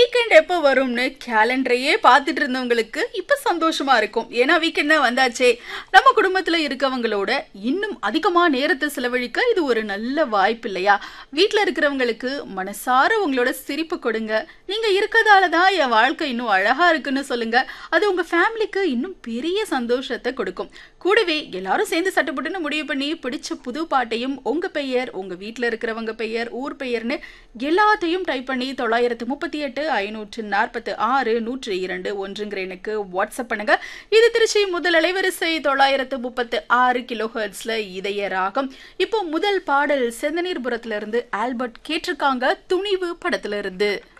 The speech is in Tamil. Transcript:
வீக்கெண்ட் எப்போ வரும்னு கேலண்டரையே பார்த்துட்டு இருந்தவங்களுக்கு இப்போ சந்தோஷமா இருக்கும் ஏன்னா வீக்கெண்ட் தான் வந்தாச்சே நம்ம குடும்பத்தில் இருக்கவங்களோட இன்னும் அதிகமாக நேரத்தை செலவழிக்க இது ஒரு நல்ல வாய்ப்பு இல்லையா வீட்டில் இருக்கிறவங்களுக்கு மனசார உங்களோட சிரிப்பு கொடுங்க நீங்கள் இருக்கிறதால தான் என் வாழ்க்கை இன்னும் அழகா இருக்குன்னு சொல்லுங்க அது உங்க ஃபேமிலிக்கு இன்னும் பெரிய சந்தோஷத்தை கொடுக்கும் கூடவே எல்லாரும் சேர்ந்து சட்டப்பட்டுன்னு முடிவு பண்ணி பிடிச்ச புது பாட்டையும் உங்க பெயர் உங்க வீட்டில் இருக்கிறவங்க பெயர் ஊர் பெயர்னு எல்லாத்தையும் டைப் பண்ணி தொள்ளாயிரத்து முப்பத்தி எட்டு ஐநூற்று நாற்பத்து ஆறு நூற்று இரண்டு ஒன்றுங்கிற எனக்கு வாட்ஸ்அப் பண்ணுங்க இது திருச்சி முதல் அலைவரிசை தொள்ளாயிரத்து முப்பத்து ஆறு கிலோ ஹெர்ட்ஸ்ல இதய ராகம் இப்போ முதல் பாடல் செந்தனீர்புரத்துல இருந்து ஆல்பர்ட் கேட்டிருக்காங்க துணிவு படத்துல இருந்து